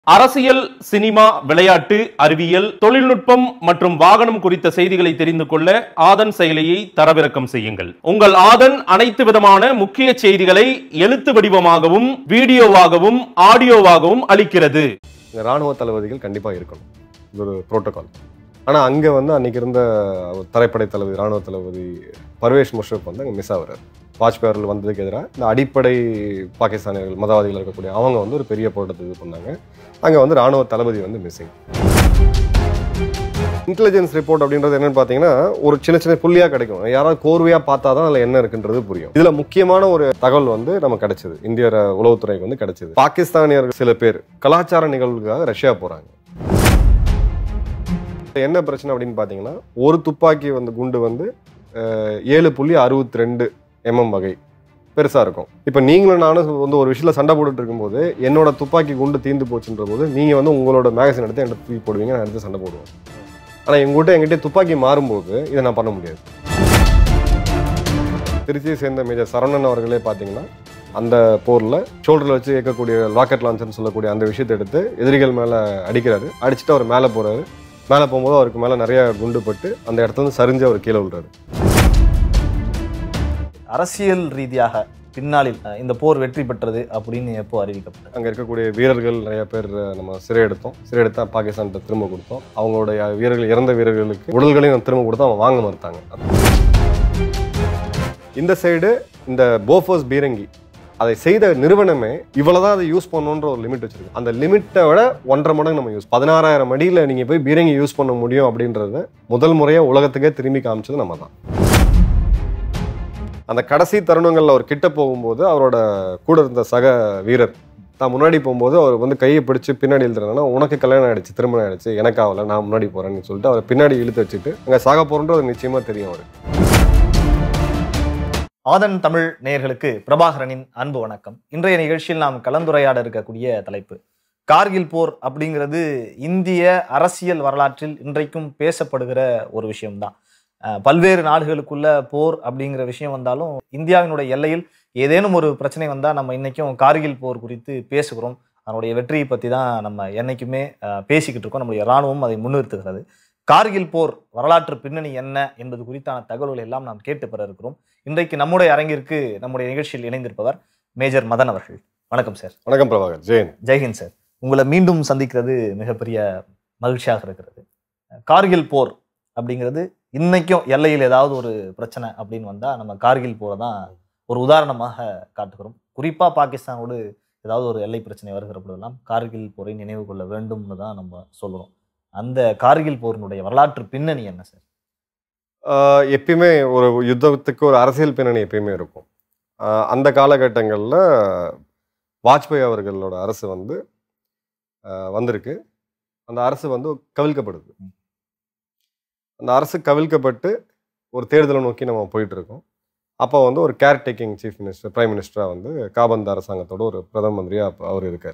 அரசியல் சினிமா விளையாட்டு அறிவியல் தொழில்நுட்பம் மற்றும் வாகனம் குறித்த செய்திகளை தெரிந்து கொள்ள ஆதன் செயலியை தரவிறக்கம் செய்யுங்கள் உங்கள் ஆதன் அனைத்து விதமான முக்கிய செய்திகளை எழுத்து வடிவமாகவும் வீடியோவாகவும் ஆடியோவாகவும் அளிக்கிறது இந்த ராணுவ தளபதிகள் கண்டிப்பாக இருக்கணும் இது ஒரு புரோட்டோகால் ஆனால் அங்கே வந்து அன்னைக்கு இருந்த தரைப்படை தளபதி ராணுவ தளபதி பர்வேஷ் முஷரப் வந்து அங்கே மிஸ் ஆகுறாரு வாஜ்பாய் அவர்கள் வந்ததுக்கு எதிராக இந்த அடிப்படை பாகிஸ்தானியர்கள் மதவாதிகள் இருக்கக்கூடிய அவங்க வந்து ஒரு பெரிய போராட்டத்தை இது பண்ணாங்க அங்கே வந்து ராணுவ தளபதி வந்து மிஸ்ஸிங் இன்டெலிஜென்ஸ் ரிப்போர்ட் அப்படின்றது என்னன்னு பார்த்தீங்கன்னா ஒரு சின்ன சின்ன புள்ளியாக கிடைக்கும் யாராவது கோர்வையாக பார்த்தா தான் அதில் என்ன இருக்குன்றது புரியும் இதில் முக்கியமான ஒரு தகவல் வந்து நமக்கு கிடைச்சது இந்திய ர- உளவுத்துறைக்கு வந்து கிடைச்சது பாகிஸ்தானியர்கள் சில பேர் கலாச்சார நிகழ்வுக்காக ரஷ்யா போகிறாங்க என்ன பிரச்சனை அப்படின்னு பார்த்தீங்கன்னா ஒரு துப்பாக்கி வந்து குண்டு வந்து அஹ், ஏழு புள்ளி அறுபத்தி ரெண்டு எம்எம் வகை பெருசாக இருக்கும் இப்போ நீங்களும் நானும் வந்து ஒரு விஷயத்தில் சண்டை போட்டுட்டு இருக்கும்போது என்னோட துப்பாக்கி குண்டு தீர்ந்து போச்சுன்ற போது நீங்கள் வந்து உங்களோட மேகசின் எடுத்து என்கிட்ட தூக்கி போடுவீங்க நான் எடுத்து சண்டை போடுவேன் ஆனால் எங்ககிட்ட எங்கிட்ட துப்பாக்கி மாறும்போது இதை நான் பண்ண முடியாது திருச்சியை சேர்ந்த மேஜர் சரவணன் அவர்களே பார்த்தீங்கன்னா அந்த போரில் ஷோல்டரில் வச்சு இயக்கக்கூடிய ராக்கெட் லான்ச்சர்னு சொல்லக்கூடிய அந்த விஷயத்தை எடுத்து எதிரிகள் மேலே அடிக்கிறாரு அடிச்சுட்டு அவர் மேலே போகிறாரு மேலே போகும்போது அவருக்கு மேலே நிறைய குண்டு பட்டு அந்த இடத்துல இருந்து சரிஞ்சு அவர் கீழே விழுறாரு அரசியல் ரீதியாக பின்னாளில் அஹ், இந்த போர் வெற்றி பெற்றது அப்படின்னு எப்போ அறிவிக்கப்பட்டது அங்கே இருக்கக்கூடிய வீரர்கள் நிறைய பேர் நம்ம சிறை எடுத்தோம் சிறை எடுத்தா பாகிஸ்தான்கிட்ட திரும்ப கொடுத்தோம் அவங்களுடைய வீரர்கள் இறந்த வீரர்களுக்கு உடல்களையும் நம்ம திரும்ப கொடுத்தோம் அவங்க வாங்க மறுத்தாங்க இந்த சைடு இந்த போஃபோஸ் பீரங்கி அதை செய்த நிறுவனமே இவ்வளவுதான் அதை யூஸ் பண்ணணுன்ற ஒரு லிமிட் வச்சிருக்கு அந்த லிமிட்டை விட ஒன்றரை மடங்கு நம்ம யூஸ் பதினாறாயிரம் அடியில் நீங்கள் போய் பீரங்கி யூஸ் பண்ண முடியும் அப்படின்றத முதல் முறையாக உலகத்துக்கே திரும்பி காமிச்சது நம்ம தான் அந்த கடைசி தருணங்களில் அவர் கிட்ட போகும்போது அவரோட கூட இருந்த சக வீரர் தான் முன்னாடி போகும்போது அவர் வந்து கையை பிடிச்சு பின்னாடி இழுத்துறாங்கன்னா உனக்கு கல்யாணம் ஆயிடுச்சு திருமணம் ஆயிடுச்சு எனக்கு ஆகல நான் முன்னாடி போறேன்னு சொல்லிட்டு அவர் பின்னாடி இழுத்து வச்சுட்டு அங்கே சாக போறன்றது நிச்சயமா தெரியும் அவருக்கு ஆதன் தமிழ் நேயர்களுக்கு பிரபாகரனின் அன்பு வணக்கம் இன்றைய நிகழ்ச்சியில் நாம் கலந்துரையாட இருக்கக்கூடிய தலைப்பு கார்கில் போர் அப்படிங்கிறது இந்திய அரசியல் வரலாற்றில் இன்றைக்கும் பேசப்படுகிற ஒரு விஷயம்தான் அஹ், பல்வேறு நாடுகளுக்குள்ள போர் அப்படிங்கிற விஷயம் வந்தாலும் இந்தியாவினுடைய எல்லையில் ஏதேனும் ஒரு பிரச்சனை வந்தால் நம்ம இன்னைக்கும் கார்கில் போர் குறித்து பேசுகிறோம் அதனுடைய வெற்றியை பற்றி தான் நம்ம என்னைக்குமே அஹ், பேசிக்கிட்டு இருக்கோம் நம்முடைய இராணுவம் அதை முன்னிறுத்துகிறது கார்கில் போர் வரலாற்று பின்னணி என்ன என்பது குறித்தான தகவல்கள் எல்லாம் நாம் கேட்டு பெற இருக்கிறோம் இன்றைக்கு நம்முடைய அரங்கிற்கு நம்முடைய நிகழ்ச்சியில் இணைந்திருப்பவர் மேஜர் மதன் அவர்கள் வணக்கம் சார் வணக்கம் பிரபாகர் ஜெயன் ஜெய்ஹிந்த் சார் உங்களை மீண்டும் சந்திக்கிறது மிகப்பெரிய மகிழ்ச்சியாக இருக்கிறது கார்கில் போர் அப்படிங்கிறது இன்னைக்கும் எல்லையில் ஏதாவது ஒரு பிரச்சனை அப்படின்னு வந்தால் நம்ம கார்கில் போரை தான் ஒரு உதாரணமாக காட்டுகிறோம் குறிப்பாக பாகிஸ்தானோடு ஏதாவது ஒரு எல்லை பிரச்சனை வருகிற போதெல்லாம் கார்கில் போரை நினைவு கொள்ள வேண்டும்னு தான் நம்ம சொல்கிறோம் அந்த கார்கில் போரினுடைய வரலாற்று பின்னணி என்ன சார் ஆஹ் எப்பயுமே ஒரு யுத்தத்துக்கு ஒரு அரசியல் பின்னணி எப்பயுமே இருக்கும் ஆஹ் அந்த காலகட்டங்களில் வாஜ்பாய் அவர்களோட அரசு வந்து ஆஹ் வந்திருக்கு அந்த அரசு வந்து கவிழ்க்கப்படுது அந்த அரசு கவிழ்க்கப்பட்டு ஒரு தேர்தலை நோக்கி நம்ம போயிட்டு இருக்கோம் அப்போ வந்து ஒரு care taking chief minister prime மினிஸ்டராக வந்து காபந்த் அரசாங்கத்தோட ஒரு பிரதம மந்திரியாக அவர் இருக்கார்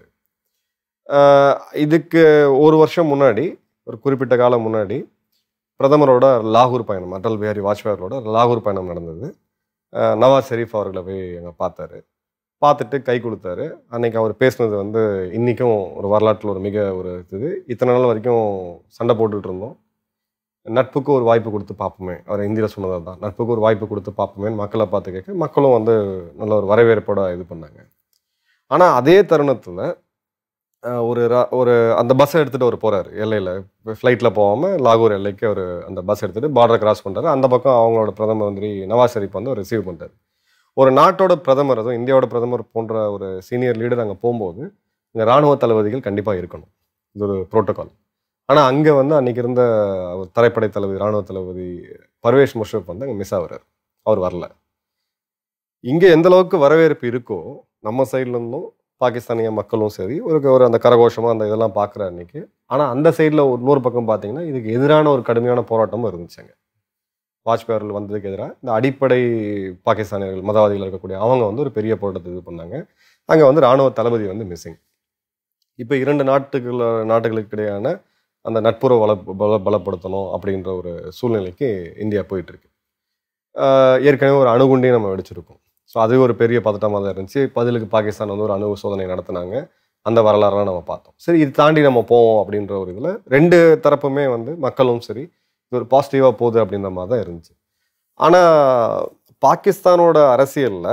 இதுக்கு ஒரு வருஷம் முன்னாடி ஒரு குறிப்பிட்ட காலம் முன்னாடி பிரதமரோட லாகூர் பயணம் அடல் பிஹாரி வாஜ்பாய் அவர்களோட லாகூர் பயணம் நடந்தது அஹ் நவாஸ் ஷெரீஃப் அவர்களை போய் அங்கே பார்த்தாரு பார்த்துட்டு கை கொடுத்தாரு அன்னைக்கு அவர் பேசுனது வந்து இன்றைக்கும் ஒரு வரலாற்றில் ஒரு மிக ஒரு இது இத்தனை நாள் வரைக்கும் சண்டை போட்டுட்டு இருந்தோம் நட்புக்கு ஒரு வாய்ப்பு கொடுத்து பார்ப்போமே அவர் இந்தியில் சொன்னது தான் நட்புக்கு ஒரு வாய்ப்பு கொடுத்து பார்ப்போமேன்னு மக்களை பார்த்து கேட்க மக்களும் வந்து நல்ல ஒரு வரவேற்போட இது பண்ணாங்க ஆனால் அதே தருணத்தில் ஒரு ர- ஒரு அந்த பஸ்ஸை எடுத்துகிட்டு அவர் போகிறாரு எல்லையில் ஃப்ளைட்டில் போகாமல் லாகூர் எல்லைக்கு அவர் அந்த பஸ் எடுத்துகிட்டு பார்டரை கிராஸ் பண்ணுறாரு அந்த பக்கம் அவங்களோட பிரதம மந்திரி நவாஸ் ஷெரீப் வந்து ரிசீவ் பண்ணுறாரு ஒரு நாட்டோட பிரதமர் அதுவும் இந்தியாவோட பிரதமர் போன்ற ஒரு சீனியர் லீடர் அங்கே போகும்போது இங்கே ராணுவ தளபதிகள் கண்டிப்பாக இருக்கணும் இது ஒரு புரோட்டோகால் ஆனால் அங்கே வந்து அன்னைக்கு இருந்த அவர் தரைப்படை தளபதி ராணுவ தளபதி பர்வேஷ் முஷரப் வந்து அங்கே மிஸ் ஆகுறாரு அவர் வரல இங்கே எந்த அளவுக்கு வரவேற்பு இருக்கோ நம்ம சைட்ல இருந்தும் பாகிஸ்தானிய மக்களும் சரி ஒரு ஒரு அந்த கரகோஷமாக அந்த இதெல்லாம் பார்க்குற அன்னைக்கு ஆனால் அந்த சைடில் ஒரு இன்னொரு பக்கம் பார்த்தீங்கன்னா இதுக்கு எதிரான ஒரு கடுமையான போராட்டமும் இருந்துச்சுங்க வாஜ்பாய் அவர்கள் வந்ததுக்கு எதிராக இந்த அடிப்படை பாகிஸ்தானியர்கள் மதவாதிகள் இருக்கக்கூடிய அவங்க வந்து ஒரு பெரிய போராட்டத்தை இது பண்ணாங்க அங்கே வந்து ராணுவ தளபதி வந்து மிஸ்ஸிங் இப்போ இரண்டு நாட்டுகள் நாட்டுகளுக்கு இடையான அந்த நட்புறவு வள பல பலப்படுத்தணும் அப்படின்ற ஒரு சூழ்நிலைக்கு இந்தியா போயிட்டு இருக்கு ஆஹ் ஏற்கனவே ஒரு அணுகுண்டையும் நம்ம வெடிச்சிருக்கோம் ஸோ அது ஒரு பெரிய பதட்டமாக தான் இருந்துச்சு பதிலுக்கு பாகிஸ்தான் வந்து ஒரு அணு சோதனை நடத்தினாங்க அந்த வரலாறுலாம் நம்ம பார்த்தோம் சரி இது தாண்டி நம்ம போவோம் அப்படின்ற ஒரு இதில் ரெண்டு தரப்புமே வந்து மக்களும் சரி இது ஒரு பாசிட்டிவாக போகுது அப்படின்ற மாதிரி தான் இருந்துச்சு ஆனால் பாகிஸ்தானோட அரசியலில்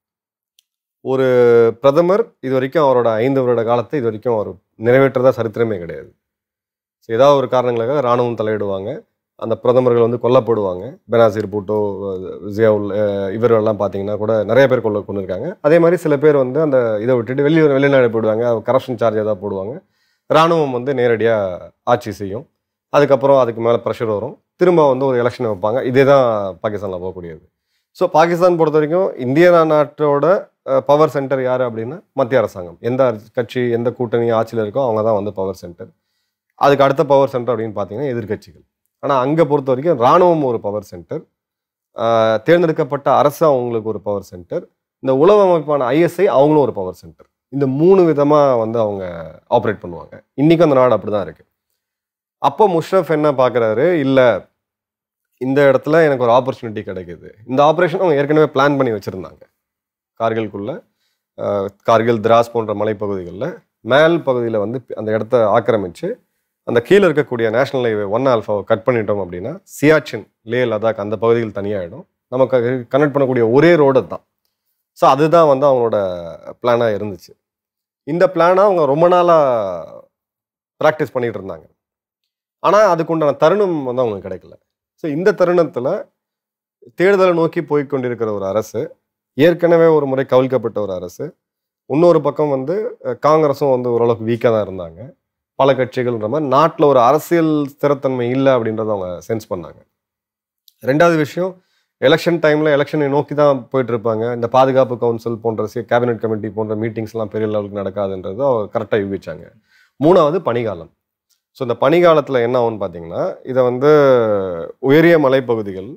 ஒரு பிரதமர் இது வரைக்கும் அவரோட ஐந்து வருட காலத்தை இது வரைக்கும் அவர் நிறைவேற்றதா சரித்திரமே கிடையாது So, ஏதாவது ஒரு காரணங்களுக்காக ராணுவம் தலையிடுவாங்க அந்த பிரதமர்கள் வந்து கொல்லப்படுவாங்க பெனாசிர் பூட்டோ ஜியாவுல் அஹ் இவரெல்லாம் பார்த்தீங்கன்னா கூட நிறைய பேர் கொல்ல கொண்டு இருக்காங்க அதே மாதிரி சில பேர் வந்து அந்த இதை விட்டுட்டு வெளி வெளிநாடு போயிடுவாங்க கரப்ஷன் சார்ஜ் ஏதாவது போடுவாங்க ராணுவம் வந்து நேரடியாக ஆட்சி செய்யும் அதுக்கப்புறம் அதுக்கு மேலே ப்ரெஷர் வரும் திரும்ப வந்து ஒரு எலெக்ஷன் வைப்பாங்க இதே தான் பாகிஸ்தானில் போகக்கூடியது ஸோ பாகிஸ்தான் பொறுத்த வரைக்கும் இந்திய நாட்டோட பவர் சென்டர் யார் அப்படின்னா மத்திய அரசாங்கம் எந்த அரசு- கட்சி எந்த கூட்டணி ஆட்சியில் இருக்கோ அவங்க தான் வந்து பவர் சென்டர் அதுக்கு அடுத்த பவர் சென்டர் அப்படின்னு பார்த்தீங்கன்னா எதிர்க்கட்சிகள் ஆனால் அங்கே பொறுத்த வரைக்கும் ராணுவம் ஒரு பவர் சென்டர் தேர்ந்தெடுக்கப்பட்ட அரசு அவங்களுக்கு ஒரு பவர் சென்டர் இந்த உளவு அமைப்பான ஐஎஸ்ஐ அவங்களும் ஒரு பவர் சென்டர் இந்த மூணு விதமாக வந்து அவங்க ஆப்ரேட் பண்ணுவாங்க இன்றைக்கும் அந்த நாடு அப்படி தான் இருக்குது அப்போ முஷ்ரஃப் என்ன பார்க்குறாரு இல்லை இந்த இடத்துல எனக்கு ஒரு ஆப்பர்ச்சுனிட்டி கிடைக்குது இந்த ஆப்ரேஷன் அவங்க ஏற்கனவே பிளான் பண்ணி வச்சுருந்தாங்க கார்கில்குள்ள அஹ், கார்கில் திராஸ் போன்ற மலைப்பகுதிகளில் மேல் பகுதியில் வந்து அந்த இடத்த ஆக்கிரமிச்சு அந்த கீழே இருக்கக்கூடிய நேஷனல் ஹைவே ஒன் ஆல்ஃபாவை கட் பண்ணிட்டோம் அப்படின்னா சியாச்சின் லே லதாக் அந்த பகுதிகள் தனியாகிடும் நமக்கு கனெக்ட் பண்ணக்கூடிய ஒரே ரோடு தான் ஸோ அதுதான் வந்து அவங்களோட பிளானாக இருந்துச்சு இந்த பிளானை அவங்க ரொம்ப நாளாக ப்ராக்டிஸ் பண்ணிட்டு இருந்தாங்க ஆனால் அதுக்குண்டான தருணம் வந்து அவங்களுக்கு கிடைக்கல ஸோ இந்த தருணத்தில் தேர்தலை நோக்கி போய் கொண்டிருக்கிற ஒரு அரசு ஏற்கனவே ஒரு முறை கவிழ்க்கப்பட்ட ஒரு அரசு இன்னொரு பக்கம் வந்து அஹ், காங்கிரஸும் வந்து ஓரளவுக்கு வீக்காக தான் இருந்தாங்க பல கட்சிகள்ன்ற மாதிரி நாட்டில் ஒரு அரசியல் ஸ்திரத்தன்மை இல்லை அப்படின்றத அவங்க சென்ஸ் பண்ணாங்க ரெண்டாவது விஷயம் எலெக்ஷன் டைமில் எலெக்ஷனை நோக்கி தான் போயிட்டு இருப்பாங்க இந்த பாதுகாப்பு கவுன்சில் போன்ற கேபினெட் கமிட்டி போன்ற மீட்டிங்ஸ்லாம் பெரிய லெவலுக்கு நடக்காதுன்றது அவர் கரெக்டாக யூகிச்சாங்க மூணாவது பனிகாலம் ஸோ இந்த பனிகாலத்தில் என்ன ஆகும்னு பார்த்தீங்கன்னா இதை வந்து உயரிய மலைப்பகுதிகள்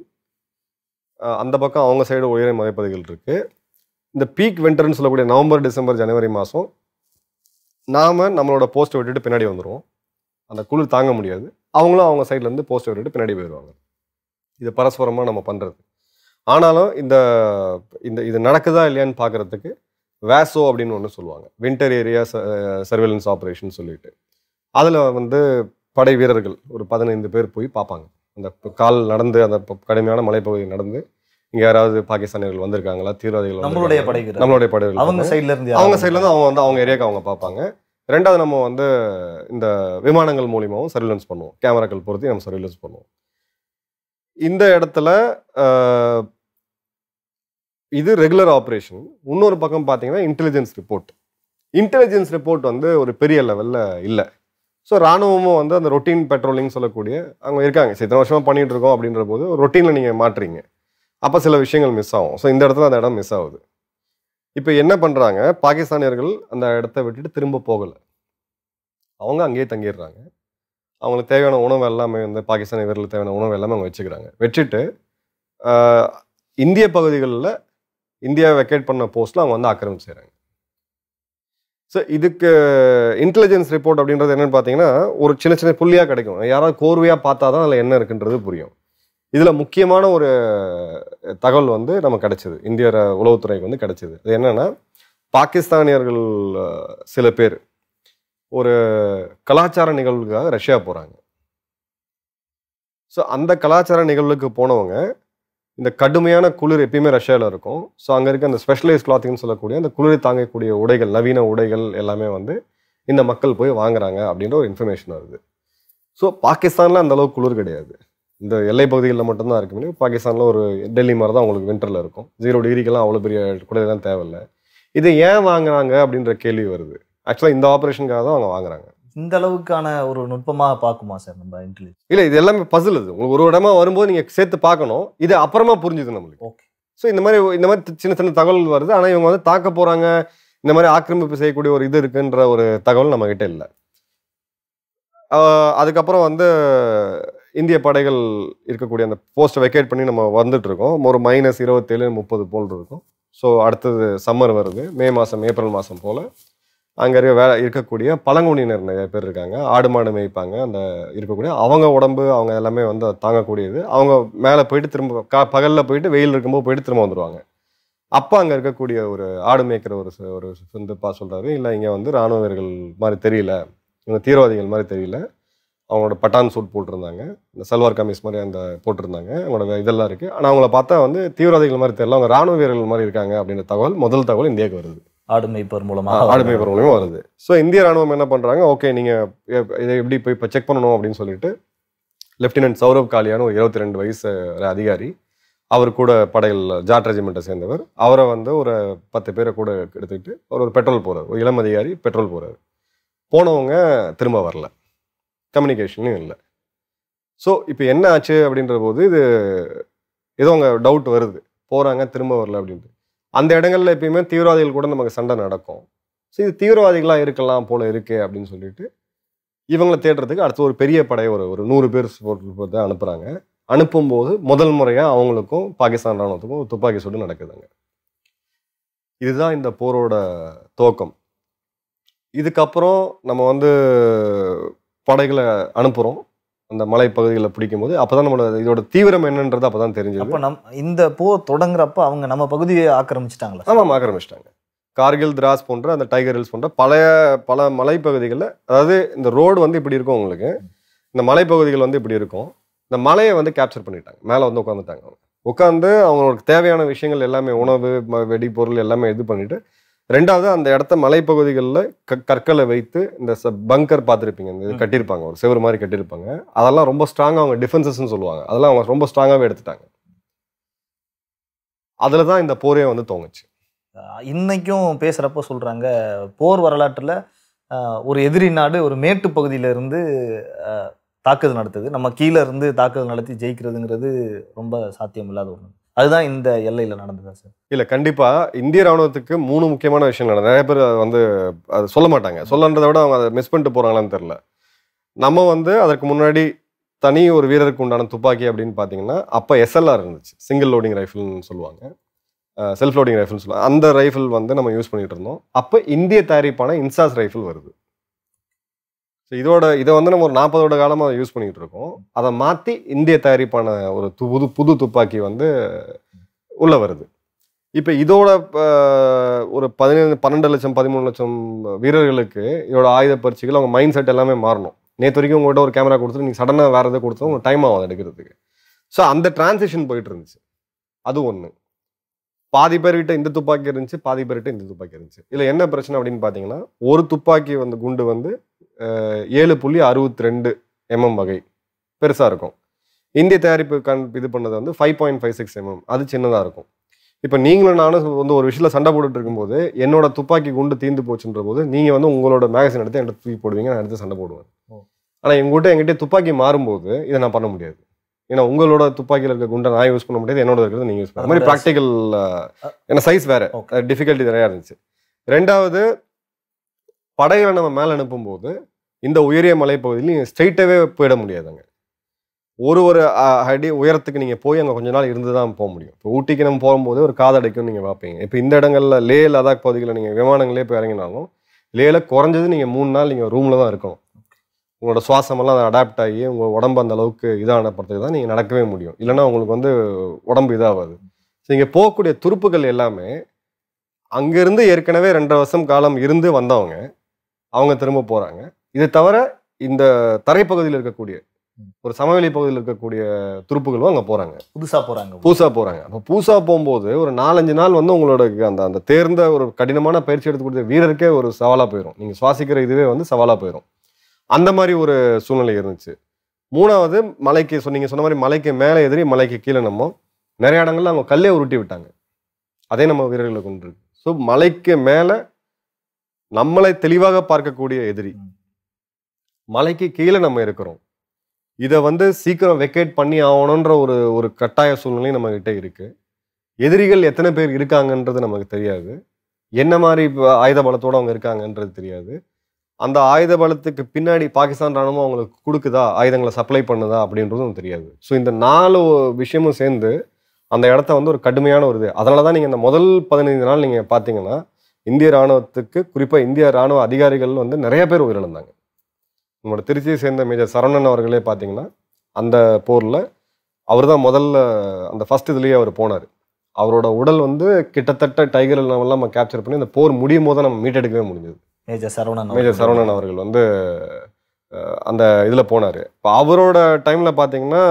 அஹ் அந்த பக்கம் அவங்க சைடு உயரிய மலைப்பகுதிகள் இருக்கு இந்த பீக் விண்டர்னு சொல்லக்கூடிய நவம்பர் டிசம்பர் ஜனவரி மாதம் நாம நம்மளோட போஸ்ட்டை விட்டுட்டு பின்னாடி வந்துடுவோம் அந்த குளிர் தாங்க முடியாது அவங்களும் அவங்க சைட்லேருந்து போஸ்ட்டை விட்டுட்டு பின்னாடி போயிடுவாங்க இது பரஸ்பரமாக நம்ம பண்ணுறது ஆனாலும் இந்த இந்த இது நடக்குதா இல்லையான்னு பார்க்கறதுக்கு வேசோ அப்படின்னு ஒன்று சொல்லுவாங்க வின்டர் ஏரியா சர்வேலன்ஸ் ஆப்ரேஷன் சொல்லிட்டு அதில் வந்து படை வீரர்கள் ஒரு பதினைந்து பேர் போய் பார்ப்பாங்க அந்த ப- கால் நடந்து அந்த ப- கடுமையான மலைப்பகுதி நடந்து இங்கே யாராவது பாகிஸ்தானியர்கள் வந்திருக்காங்களா தீவிரவாதிகள் நம்மளுடைய வந்திருக்காங்களா? படை வீரர் நம்மளுடைய படை வீரர்கள் அவங்க சைடுல இருந்து அவங்க யாராவது சைட்ல இருந்து அவங்க வந்து அவங்க ஏரியாவுக்கு அவங்க பார்ப்பாங்க ரெண்டாவது நம்ம வந்து இந்த விமானங்கள் மூலியமாவும் சர்வேலன்ஸ் பண்ணுவோம் கேமராக்கள் பொருத்தி நம்ம சர்வேலன்ஸ் பண்ணுவோம் இந்த இடத்துல அஹ், இது ரெகுலர் ஆப்ரேஷன் இன்னொரு பக்கம் பார்த்தீங்கன்னா இன்டெலிஜென்ஸ் ரிப்போர்ட் இன்டெலிஜென்ஸ் ரிப்போர்ட் வந்து ஒரு பெரிய லெவலில் இல்லை ஸோ ராணுவமும் வந்து அந்த ரொட்டீன் பெட்ரோலிங் சொல்லக்கூடிய அவங்க இருக்காங்க சரி, இத்தனை வருஷமா பண்ணிட்டு இருக்கோம் அப்படின்ற போது ரொட்டீனில் நீங்கள் மாட்டுறீங்க அப்போ சில விஷயங்கள் மிஸ் ஆகும் ஸோ இந்த இடத்துல அந்த இடம் மிஸ் ஆகுது இப்போ என்ன பண்ணுறாங்க பாகிஸ்தானியர்கள் அந்த இடத்த விட்டுட்டு திரும்ப போகலை அவங்க அங்கேயே தங்கிடுறாங்க அவங்களுக்கு தேவையான உணவு எல்லாமே வந்து பாகிஸ்தானி வீரர்களுக்கு தேவையான உணவு எல்லாமே அவங்க வச்சுக்கிறாங்க வச்சுட்டு ஆஹ், இந்திய பகுதிகளில் இந்தியா வெக்கேட் பண்ண போஸ்ட்டில் அவங்க வந்து ஆக்கிரமிச்சு செய்கிறாங்க ஸோ இதுக்கு இன்டெலிஜென்ஸ் ரிப்போர்ட் அப்படின்றது என்னன்னு பார்த்தீங்கன்னா ஒரு சின்ன சின்ன புள்ளியாக கிடைக்கும் யாராவது கோர்வையாக பார்த்தா தான் அதில் என்ன இருக்குன்றது புரியும் இதில் முக்கியமான ஒரு தகவல் வந்து நமக்கு கிடைச்சது இந்திய ர- உளவுத்துறைக்கு வந்து கிடைச்சது அது என்னன்னா பாகிஸ்தானியர்கள் அஹ், சில பேர் ஒரு கலாச்சார நிகழ்வுக்காக ரஷ்யா போகிறாங்க ஸோ அந்த கலாச்சார நிகழ்வுக்கு போனவங்க இந்த கடுமையான குளிர் எப்பயுமே ரஷ்யாவில் இருக்கும் ஸோ அங்கே இருக்க அந்த ஸ்பெஷலைஸ் கிளாத்திங்னு சொல்லக்கூடிய அந்த குளிரை தாங்கக்கூடிய உடைகள் நவீன உடைகள் எல்லாமே வந்து இந்த மக்கள் போய் வாங்குறாங்க அப்படின்ற ஒரு இன்ஃபர்மேஷன் வருது ஸோ பாகிஸ்தானில் அந்த அளவுக்கு குளிர் கிடையாது இந்த எல்லை பகுதிகளில் மட்டும்தான் இருக்கு முடியும் பாகிஸ்தானில் ஒரு டெல்லி மாதிரி தான் உங்களுக்கு விண்டரில் இருக்கும் ஜீரோ டிகிரிக்கெல்லாம் அவ்வளோ பெரிய குடையெல்லாம் தேவையில்லை இதை ஏன் வாங்குறாங்க அப்படின்ற கேள்வி வருது ஆக்சுவலாக இந்த ஆப்ரேஷனுக்காக தான் அவங்க வாங்குறாங்க இந்த அளவுக்கான ஒரு நுட்பமா பார்க்குமா சார் நம்ம இன்டெலிஜென்ஸ் இல்லை இது எல்லாமே பசில் இது உங்களுக்கு ஒரு இடமா வரும்போது நீங்கள் சேர்த்து பார்க்கணும் இது அப்புறமா புரிஞ்சுது நம்மளுக்கு ஓகே ஸோ இந்த மாதிரி இந்த மாதிரி சின்ன சின்ன தகவல் வருது ஆனால் இவங்க வந்து தாக்க போகிறாங்க இந்த மாதிரி ஆக்கிரமிப்பு செய்யக்கூடிய ஒரு இது இருக்குன்ற ஒரு தகவல் நம்ம கிட்ட இல்லை அதுக்கப்புறம் வந்து இந்திய படைகள் இருக்கக்கூடிய அந்த போஸ்ட்டை வெக்கேட் பண்ணி நம்ம வந்துட்டு இருக்கோம் ஒரு மைனஸ் இருபத்தேழு முப்பது போல் இருக்கும் ஸோ அடுத்தது சம்மர் வருது மே மாதம் ஏப்ரல் மாதம் போல் அங்கே இருக்க வே இருக்கக்கூடிய பழங்குடியினர் நிறைய பேர் இருக்காங்க ஆடு மாடு மேய்ப்பாங்க அந்த இருக்கக்கூடிய அவங்க உடம்பு அவங்க எல்லாமே வந்து அதை தாங்கக்கூடியது அவங்க மேலே போயிட்டு திரும்ப கா பகலில் போயிட்டு வெயில் இருக்கும்போது போயிட்டு திரும்ப வந்துடுவாங்க அப்போ அங்கே இருக்கக்கூடிய ஒரு ஆடு மேய்க்கிற ஒரு ச- ஒரு சிந்துப்பா சொல்கிறாரு இல்லை இங்கே வந்து ராணுவ வீரர்கள் மாதிரி தெரியல இவங்க தீவிரவாதிகள் மாதிரி தெரியல அவங்களோட பட்டான் சூட் போட்டிருந்தாங்க இந்த சல்வார் கமீஸ் மாதிரி அந்த போட்டிருந்தாங்க அவங்களோட இதெல்லாம் இருக்குது ஆனால் அவங்கள பார்த்தா வந்து தீவிரவாதிகள் மாதிரி தெரியல அவங்க ராணுவ வீரர்கள் மாதிரி இருக்காங்க அப்படின்ற தகவல் முதல் தகவல் இந்தியாவுக்கு வருது ஆடு மேய்ப்பர் மூலமாக ஆடுமை மூலியமா வருது ஸோ இந்திய ராணுவம் என்ன பண்றாங்க ஓகே நீங்க எ- இதை எப்படி போய் இப்போ செக் பண்ணணும் அப்படின்னு சொல்லிட்டு லெப்டினன்ட் சௌரவ் காலியான ஒரு இருபத்தி ரெண்டு வயசு ஒரு அதிகாரி அவர் கூட படையில் ஜாட் ரெஜிமெண்ட்டை சேர்ந்தவர் அவரை வந்து ஒரு பத்து பேரை கூட எடுத்துக்கிட்டு அவர் ஒரு பெட்ரோல் போறார் ஒரு இளம் அதிகாரி பெட்ரோல் போறாரு போனவங்க திரும்ப வரல கம்யூனிகேஷனும் இல்லை ஸோ இப்போ என்ன ஆச்சு அப்படின்ற போது இது ஏதோ அங்கே டவுட் வருது போறாங்க திரும்ப வரல அப்படின்ட்டு அந்த இடங்கள்ல எப்பயுமே தீவிரவாதிகள் கூட நமக்கு சண்டை நடக்கும் ஸோ இது தீவிரவாதிகளாக இருக்கலாம் போல இருக்கே அப்படின்னு சொல்லிட்டு இவங்களை தேடுறதுக்கு அடுத்து ஒரு பெரிய படை ஒரு ஒரு நூறு பேர் போட்டு அனுப்புகிறாங்க அனுப்பும்போது முதல் முறையாக அவங்களுக்கும் பாகிஸ்தான் ராணுவத்துக்கும் ஒரு துப்பாக்கி சூடு நடக்குதுங்க இதுதான் இந்த போரோட துவக்கம் இதுக்கப்புறம் நம்ம வந்து படைகளை அனுப்புகிறோம் அந்த மலைப்பகுதிகளை பிடிக்கும்போது அப்போ தான் நம்மளோட இதோட தீவிரம் என்னன்றது அப்போ தான் தெரிஞ்சது அப்ப நம் இந்த போர் தொடங்குறப்ப அவங்க நம்ம பகுதியை ஆக்கிரமிச்சிட்டாங்களா ஆமாம் ஆக்கிரமிச்சிட்டாங்க கார்கில் திராஸ் போன்ற அந்த டைகர் ஹில்ஸ் போன்ற பழைய பல மலைப்பகுதிகளில் அதாவது இந்த ரோடு வந்து இப்படி இருக்கும் உங்களுக்கு இந்த மலைப்பகுதிகள் வந்து இப்படி இருக்கும் இந்த மலையை வந்து கேப்சர் பண்ணிட்டாங்க மேலே வந்து உட்காந்துட்டாங்க அவங்க உட்காந்து அவங்களுக்கு தேவையான விஷயங்கள் எல்லாமே உணவு ம- வெடிபொருள் எல்லாமே இது பண்ணிட்டு ரெண்டாவது அந்த இடத்த மலைப்பகுதிகளில் க கற்களை வைத்து இந்த பங்கர் பார்த்துருப்பீங்க இந்த இது ம். கட்டியிருப்பாங்க ஒரு செவர் மாதிரி கட்டியிருப்பாங்க அதெல்லாம் ரொம்ப ஸ்ட்ராங்காக அவங்க டிஃபென்சஸ்ன்னு சொல்லுவாங்க அதெல்லாம் அவங்க ரொம்ப ஸ்ட்ராங்காகவே எடுத்துட்டாங்க அதில் தான் இந்த போரே வந்து தோங்குச்சு அஹ் இன்னைக்கும் பேசுறப்ப சொல்றாங்க போர் வரலாற்றுல அஹ், ஒரு எதிரி நாடு ஒரு மேட்டு பகுதியில இருந்து அஹ், தாக்குதல் நடத்துது நம்ம கீழே இருந்து தாக்குதல் நடத்தி ஜெயிக்கிறதுங்கிறது ரொம்ப சாத்தியம் இல்லாத ஒண்ணு அதுதான் இந்த எல்லையில நடந்ததா சார் இல்ல கண்டிப்பா இந்திய ராணுவத்துக்கு மூணு முக்கியமான விஷயம் நடந்தது நிறைய பேர் அதை வந்து அது சொல்ல மாட்டாங்க சொல்லன்றதை விட அவங்க அதை மிஸ் பண்ணிட்டு போறாங்களான்னு தெரியல நம்ம வந்து அதற்கு முன்னாடி தனி ஒரு வீரருக்கு உண்டான துப்பாக்கி அப்படின்னு பார்த்தீங்கன்னா அப்போ எஸ்எல்ஆர் இருந்துச்சு சிங்கிள் லோடிங் ரைஃபிள்னு சொல்லுவாங்க செல்ஃப் லோடிங் ரைஃபிள்னு சொல்லுவாங்க அந்த ரைஃபிள் வந்து நம்ம யூஸ் பண்ணிட்டு இருந்தோம் அப்போ இந்திய தயாரிப்பான இன்சாஸ் ரைஃபிள் வருது ஸோ இதோட இதை வந்து நம்ம ஒரு நாற்பதோட காலமாக யூஸ் பண்ணிட்டு இருக்கோம் அதை மாற்றி இந்திய தயாரிப்பான ஒரு து- புது புது துப்பாக்கி வந்து உள்ள வருது இப்போ இதோட அஹ், ஒரு பதினேழு பன்னெண்டு லட்சம் பதிமூணு லட்சம் வீரர்களுக்கு இதோட ஆயுத பயிற்சிகள் அவங்க மைண்ட் செட் எல்லாமே மாறணும் நேற்று வரைக்கும் உங்கள்கிட்ட ஒரு கேமரா கொடுத்துட்டு நீங்கள் சடனாக வேறு எதாவது கொடுத்தா உங்களுக்கு டைம் ஆகும் அதை எடுக்கிறதுக்கு ஸோ அந்த டிரான்சிஷன் போயிட்டு இருந்துச்சு அது ஒன்று பாதி பேர்கிட்ட இந்த துப்பாக்கி இருந்துச்சு பாதி பேர்கிட்ட இந்த துப்பாக்கி இருந்துச்சு இல்லை என்ன பிரச்சனை அப்படின்னு பார்த்தீங்கன்னா ஒரு துப்பாக்கி வந்து குண்டு வந்து அஹ், ஏழு புள்ளி அறுபத்தி ரெண்டு எம்எம் வகை பெருசாக இருக்கும் இந்திய தயாரிப்பு கண் இது பண்ணது வந்து five point five six mm அது சின்னதாக இருக்கும் இப்போ நீங்களும் நானும் வந்து ஒரு விஷயத்தில் சண்டை போட்டுட்டு இருக்கும்போது என்னோட துப்பாக்கி குண்டு தீர்ந்து போச்சுன்ற போது நீங்கள் வந்து உங்களோட மேகசின் எடுத்து என்கிட்ட தூக்கி போடுவீங்க நான் எடுத்து சண்டை போடுவேன் ஓ. ஆனால் எங்ககிட்ட எங்கிட்ட துப்பாக்கி மாறும்போது இதை நான் பண்ண முடியாது ஏன்னா உங்களோட துப்பாக்கியில் இருக்க குண்டை நான் யூஸ் பண்ண முடியாது என்னோட இருக்கிறது நீங்கள் யூஸ் பண்ண மாதிரி அதோட ப்ராக்டிக்கல் ஏன்னா சைஸ் வேற Okay. டிஃபிகல்ட்டி நிறையா இருந்துச்சு ரெண்டாவது படைகளை நம்ம மேலே அனுப்பும்போது இந்த உயரிய மலைப்பகுதியில் நீங்கள் ஸ்ட்ரைட்டாகவே போயிட முடியாதுங்க ஒரு ஒரு அஹ், அடி உயரத்துக்கு நீங்கள் போய் அங்கே கொஞ்ச நாள் இருந்து தான் போக முடியும் இப்போ ஊட்டிக்கு நம்ம போகும்போது ஒரு காதடைக்கும் நீங்கள் பார்ப்பீங்க இப்போ இந்த இடங்கள்ல லே லதாக் பகுதிகளில் நீங்கள் விமானங்களே போய் இறங்கினாலும் லேல குறைஞ்சது நீங்கள் மூணு நாள் நீங்கள் ரூமில் தான் இருக்கணும் உங்களோட சுவாசமெல்லாம் அதை அடாப்ட் ஆகி உங்கள் உடம்பு அந்த அளவுக்கு இதான படத்துக்கு தான் நீங்கள் நடக்கவே முடியும் இல்லைன்னா உங்களுக்கு வந்து உடம்பு இதாகாது ஸோ இங்கே போகக்கூடிய துருப்புகள் எல்லாமே அங்கேருந்து ஏற்கனவே ரெண்டரை வருஷம் காலம் இருந்து வந்தவங்க அவங்க திரும்ப போகிறாங்க இது தவிர இந்த தரைப்பகுதியில் இருக்கக்கூடிய ஒரு சமவெளி பகுதியில் இருக்கக்கூடிய துருப்புகளும் அங்கே போகிறாங்க புதுசா போறாங்க பூசா போகிறாங்க அப்போ பூசா போகும்போது ஒரு நாலஞ்சு நாள் வந்து உங்களோட அந்த அந்த தேர்ந்த ஒரு கடினமான பயிற்சி எடுத்துக்கூடிய வீரருக்கே ஒரு சவாலாக போயிடும் நீங்கள் சுவாசிக்கிற இதுவே வந்து சவாலாக போயிடும் அந்த மாதிரி ஒரு சூழ்நிலை இருந்துச்சு மூணாவது மலைக்கு சொ நீங்கள் சொன்ன மாதிரி மலைக்கு மேலே எதிரி மலைக்கு கீழே நம்ம நிறைய இடங்கள்ல அவங்க கல்லே உருட்டி விட்டாங்க அதே நம்ம வீரர்களை கொண்டு இருக்கு ஸோ மலைக்கு மேலே நம்மளை தெளிவாக பார்க்கக்கூடிய எதிரி ம். மலைக்கு கீழே நம்ம இருக்கிறோம் இதை வந்து சீக்கிரம் வெக்கேட் பண்ணி ஆகணுன்ற ஒரு ஒரு கட்டாய சூழ்நிலை நம்ம கிட்ட இருக்கு எதிரிகள் எத்தனை பேர் இருக்காங்கன்றது நமக்கு தெரியாது என்ன மாதிரி இப்ப ஆயுத பலத்தோட அவங்க இருக்காங்கன்றது தெரியாது அந்த ஆயுத பலத்துக்கு பின்னாடி பாகிஸ்தான் ராணுவம் அவங்களுக்கு கொடுக்குதா ஆயுதங்களை சப்ளை பண்ணுதா அப்படின்றதும் தெரியாது ஸோ இந்த நாலு விஷயமும் சேர்ந்து அந்த இடத்த வந்து ஒரு கடுமையான ஒரு இது அதனால தான் நீங்கள் இந்த முதல் பதினைந்து நாள் நீங்கள் பார்த்தீங்கன்னா இந்திய ராணுவத்துக்கு குறிப்பாக இந்திய ராணுவ அதிகாரிகள் வந்து நிறைய பேர் உயிரிழந்தாங்க நம்மளோட திருச்சியை சேர்ந்த மேஜர் சரவணன் அவர்களே பார்த்தீங்கன்னா அந்த போரில் அவர் தான் முதல்ல அந்த ஃபர்ஸ்ட் இதுலேயே அவர் போனார் அவரோட உடல் வந்து கிட்டத்தட்ட டைகர் எல்லாம் நம்ம கேப்சர் பண்ணி அந்த போர் முடியும் போது தான் நம்ம மீட்டெடுக்கவே முடிஞ்சது மேஜர் சரவணன் மேஜர் அவர்கள். சரவணன் அவர்கள் வந்து அஹ், அந்த இதில் போனார் இப்போ அவரோட டைமில் பார்த்தீங்கன்னா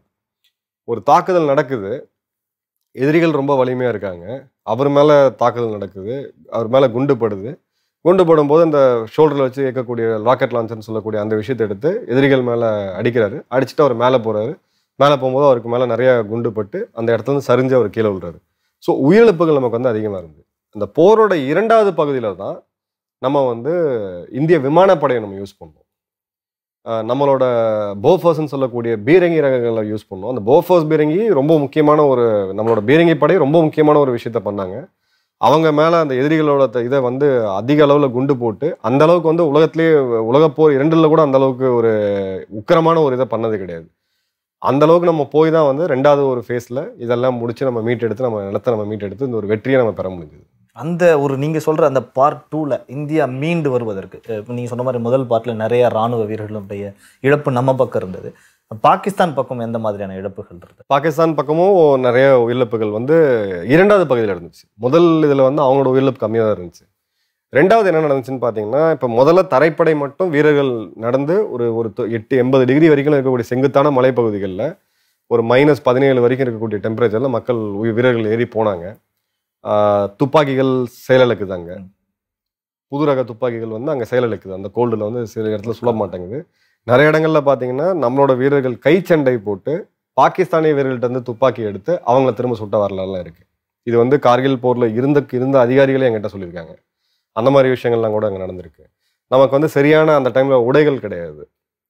ஒரு தாக்குதல் நடக்குது எதிரிகள் ரொம்ப வலிமையாக இருக்காங்க அவர் மேலே தாக்குதல் நடக்குது அவர் மேலே குண்டு படுது குண்டு படும்போது அந்த ஷோல்டரில் வச்சு இயக்கக்கூடிய ராக்கெட் லான்ச்சர்னு சொல்லக்கூடிய அந்த விஷயத்தை எடுத்து எதிரிகள் மேலே அடிக்கிறாரு அடிச்சுட்டு அவர் மேலே போகிறாரு மேலே போகும்போது அவருக்கு மேலே நிறைய குண்டு பட்டு அந்த இடத்துல இருந்து சரிஞ்சு அவர் கீழே விழுறாரு ஸோ உயிரிழப்புகள் நமக்கு வந்து அதிகமாக இருந்தது அந்த போரோட இரண்டாவது பகுதியில் தான் நம்ம வந்து இந்திய விமானப்படையை நம்ம யூஸ் பண்ணோம் அஹ் நம்மளோட போஃபர்ஸ்ன்னு சொல்லக்கூடிய பீரங்கி ரகங்களை யூஸ் பண்ணோம் அந்த போஃபர்ஸ் பீரங்கி ரொம்ப முக்கியமான ஒரு நம்மளோட பீரங்கி படை ரொம்ப முக்கியமான ஒரு விஷயத்த பண்ணாங்க அவங்க மேலே அந்த எதிரிகளோட த- இதை வந்து அதிக அளவில் குண்டு போட்டு அந்த அளவுக்கு வந்து உலகத்திலேயே உலகப்போர் இரண்டில் கூட அந்த அளவுக்கு ஒரு உக்கிரமான ஒரு இதை பண்ணது கிடையாது அந்த அளவுக்கு நம்ம போய் தான் வந்து ரெண்டாவது ஒரு ஃபேஸில் இதெல்லாம் முடிச்சு நம்ம மீட் எடுத்து நம்ம நிலத்தை நம்ம மீட் எடுத்து இந்த ஒரு வெற்றியை நம்ம பெற முடிஞ்சது அந்த ஒரு நீங்க சொல்ற அந்த பார்ட் டூல இந்தியா மீண்டு வருவதற்கு அஹ் இப்ப நீங்க சொன்ன மாதிரி முதல் பார்ட்ல நிறைய ராணுவ வீரர்களுடைய இழப்பு நம்ம பக்கம் இருந்தது பாகிஸ்தான் பக்கம் எந்த மாதிரியான இழப்புகள் இருந்தது பாகிஸ்தான் பக்கமும் நிறைய உயிரிழப்புகள் வந்து இரண்டாவது பகுதியில் இருந்துச்சு முதல் இதில் வந்து அவங்களோட உயிரிழப்பு கம்மியாக தான் இருந்துச்சு ரெண்டாவது என்ன நடந்துச்சுன்னு பார்த்தீங்கன்னா இப்போ முதல்ல தரைப்படை மட்டும் வீரர்கள் நடந்து ஒரு ஒரு தொ- எட்டு எண்பது டிகிரி வரைக்கும் இருக்கக்கூடிய செங்குத்தான மலைப்பகுதிகளில் ஒரு மைனஸ் பதினேழு வரைக்கும் இருக்கக்கூடிய டெம்பரேச்சரில் மக்கள் உயி- வீரர்கள் ஏறி போனாங்க ஆஹ் துப்பாக்கிகள் செயலிழக்குதாங்க புது ரக துப்பாக்கிகள் வந்து அங்கே செயலிழக்குது அந்த கோல்டில் வந்து சில இடத்துல சுட மாட்டேங்குது நிறைய இடங்கள்ல பார்த்தீங்கன்னா நம்மளோட வீரர்கள் கை சண்டை போட்டு பாகிஸ்தானிய வீரர்கள்ட்ட இருந்து துப்பாக்கி எடுத்து அவங்கள திரும்ப சுட்ட வரலாறுலாம் இருக்கு இது வந்து கார்கில் போர்ல இருந்த இருந்த அதிகாரிகளே என்கிட்ட சொல்லியிருக்காங்க அந்த மாதிரி விஷயங்கள்லாம் கூட அங்கே நடந்திருக்கு நமக்கு வந்து சரியான அந்த டைம்ல உடைகள் கிடையாது